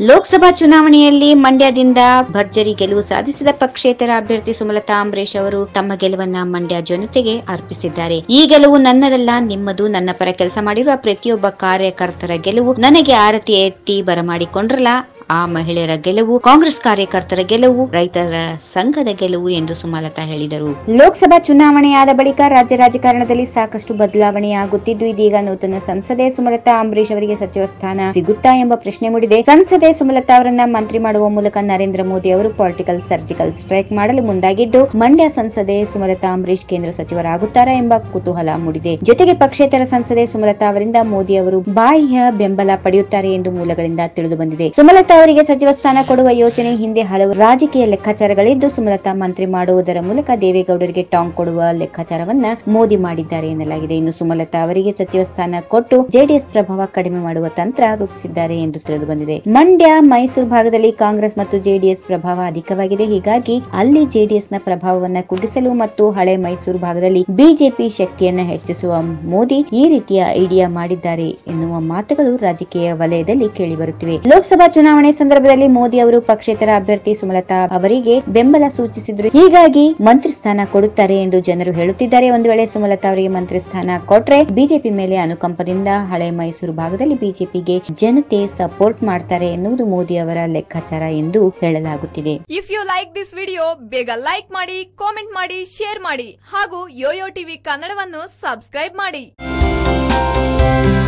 ಲೋಕಸಭಾ ಚುನಾವಣೆಯಲ್ಲಿ ಮಂಡ್ಯದಿಂದ ಭರ್ಜರಿ ಗೆಲುವು ಸಾಧಿಸಿದ ಪಕ್ಷೇತರ ಅಭ್ಯರ್ಥಿ ಸುಮಲತಾ ಅಂಬರೀಶ್ ಅವರು ತಮ್ಮ ಗೆಲುವನ್ನ ಮಂಡ್ಯ ಜನತೆಗೆ ಅರ್ಪಿಸಿದ್ದಾರೆ ಈ ಗೆಲುವು ನನ್ನದಲ್ಲ ನಿಮ್ಮದು ನನ್ನ ಪರ ಕೆಲಸ ಮಾಡಿರುವ ಪ್ರತಿಯೊಬ್ಬ ಕಾರ್ಯಕರ್ತರ ಗೆಲುವು ನನಗೆ ಆರತಿ ಎತ್ತಿ ಬರಮಾಡಿಕೊಂಡ್ರಲ್ಲ ಆ ಮಹಿಳೆಯರ ಗೆಲುವು ಕಾಂಗ್ರೆಸ್ ಕಾರ್ಯಕರ್ತರ ಗೆಲುವು ರೈತರ ಸಂಘದ ಗೆಲುವು ಎಂದು ಸುಮಲತಾ ಹೇಳಿದರು ಲೋಕಸಭಾ ಚುನಾವಣೆಯಾದ ಬಳಿಕ ರಾಜ್ಯ ರಾಜಕಾರಣದಲ್ಲಿ ಸಾಕಷ್ಟು ಬದಲಾವಣೆಯಾಗುತ್ತಿದ್ದು ಇದೀಗ ನೂತನ ಸಂಸದೆ ಸುಮಲತಾ ಅಂಬರೀಶ್ ಅವರಿಗೆ ಸಚಿವ ಸ್ಥಾನ ಸಿಗುತ್ತಾ ಎಂಬ ಪ್ರಶ್ನೆ ಮೂಡಿದೆ ಸಂಸದೆ ಸುಮಲತಾ ಅವರನ್ನ ಮಂತ್ರಿ ಮಾಡುವ ಮೂಲಕ ನರೇಂದ್ರ ಮೋದಿ ಅವರು ಪೊಲಿಟಿಕಲ್ ಸರ್ಜಿಕಲ್ ಸ್ಟ್ರೈಕ್ ಮಾಡಲು ಮುಂದಾಗಿದ್ದು ಮಂಡ್ಯ ಸಂಸದೆ ಸುಮಲತಾ ಅಂಬರೀಶ್ ಕೇಂದ್ರ ಸಚಿವರಾಗುತ್ತಾರಾ ಎಂಬ ಕುತೂಹಲ ಮೂಡಿದೆ ಜೊತೆಗೆ ಪಕ್ಷೇತರ ಸಂಸದೆ ಸುಮಲತಾ ಅವರಿಂದ ಮೋದಿ ಅವರು ಬಾಹ್ಯ ಬೆಂಬಲ ಪಡೆಯುತ್ತಾರೆ ಎಂದು ಮೂಲಗಳಿಂದ ತಿಳಿದು ಬಂದಿದೆ ಸುಮಲತಾ ಅವರಿಗೆ ಸಚಿವ ಸ್ಥಾನ ಕೊಡುವ ಯೋಚನೆ ಹಿಂದೆ ಹಲವು ರಾಜಕೀಯ ಲೆಕ್ಕಾಚಾರಗಳಿದ್ದು ಸುಮಲತಾ ಮಂತ್ರಿ ಮಾಡುವುದರ ಮೂಲಕ ದೇವೇಗೌಡರಿಗೆ ಟಾಂಗ್ ಕೊಡುವ ಲೆಕ್ಕಾಚಾರವನ್ನ ಮೋದಿ ಮಾಡಿದ್ದಾರೆ ಎನ್ನಲಾಗಿದೆ ಇನ್ನು ಸುಮಲತಾ ಅವರಿಗೆ ಸಚಿವ ಸ್ಥಾನ ಕೊಟ್ಟು ಜೆಡಿಎಸ್ ಪ್ರಭಾವ ಕಡಿಮೆ ಮಾಡುವ ತಂತ್ರ ರೂಪಿಸಿದ್ದಾರೆ ಎಂದು ತಿಳಿದು ಬಂದಿದೆ ಮಂಡ್ಯ ಮೈಸೂರು ಭಾಗದಲ್ಲಿ ಕಾಂಗ್ರೆಸ್ ಮತ್ತು ಜೆಡಿಎಸ್ ಪ್ರಭಾವ ಅಧಿಕವಾಗಿದೆ ಹೀಗಾಗಿ ಅಲ್ಲಿ ಜೆಡಿಎಸ್ ನ ಪ್ರಭಾವವನ್ನ ಕುಗ್ಗಿಸಲು ಮತ್ತು ಹಳೆ ಮೈಸೂರು ಭಾಗದಲ್ಲಿ ಬಿಜೆಪಿ ಶಕ್ತಿಯನ್ನ ಹೆಚ್ಚಿಸುವ ಮೋದಿ ಈ ರೀತಿಯ ಐಡಿಯಾ ಮಾಡಿದ್ದಾರೆ ಎನ್ನುವ ಮಾತುಗಳು ರಾಜಕೀಯ ವಲಯದಲ್ಲಿ ಕೇಳಿಬರುತ್ತಿವೆ ಲೋಕಸಭಾ ಚುನಾವಣೆ ಸಂದರ್ಭದಲ್ಲಿ ಮೋದಿ ಅವರು ಪಕ್ಷೇತರ ಅಭ್ಯರ್ಥಿ ಸುಮಲತಾ ಅವರಿಗೆ ಬೆಂಬಲ ಸೂಚಿಸಿದ್ರು ಹೀಗಾಗಿ ಮಂತ್ರಿ ಸ್ಥಾನ ಕೊಡುತ್ತಾರೆ ಎಂದು ಜನರು ಹೇಳುತ್ತಿದ್ದಾರೆ ಒಂದು ವೇಳೆ ಸುಮಲತಾ ಅವರಿಗೆ ಮಂತ್ರಿ ಸ್ಥಾನ ಕೊಟ್ರೆ ಬಿಜೆಪಿ ಮೇಲೆ ಅನುಕಂಪದಿಂದ ಹಳೆ ಮೈಸೂರು ಭಾಗದಲ್ಲಿ ಬಿಜೆಪಿಗೆ ಜನತೆ ಸಪೋರ್ಟ್ ಮಾಡ್ತಾರೆ ಎನ್ನುವುದು ಮೋದಿ ಅವರ ಲೆಕ್ಕಾಚಾರ ಎಂದು ಹೇಳಲಾಗುತ್ತಿದೆ if you like this video ಬೇಗ ಲೈಕ್ ಮಾಡಿ ಕಾಮೆಂಟ್ ಮಾಡಿ ಶೇರ್ ಮಾಡಿ ಹಾಗೂ ಯೋಯೋ ಟಿವಿ ಕನ್ನಡವನ್ನು ಸಬ್ಸ್ಕ್ರೈಬ್ ಮಾಡಿ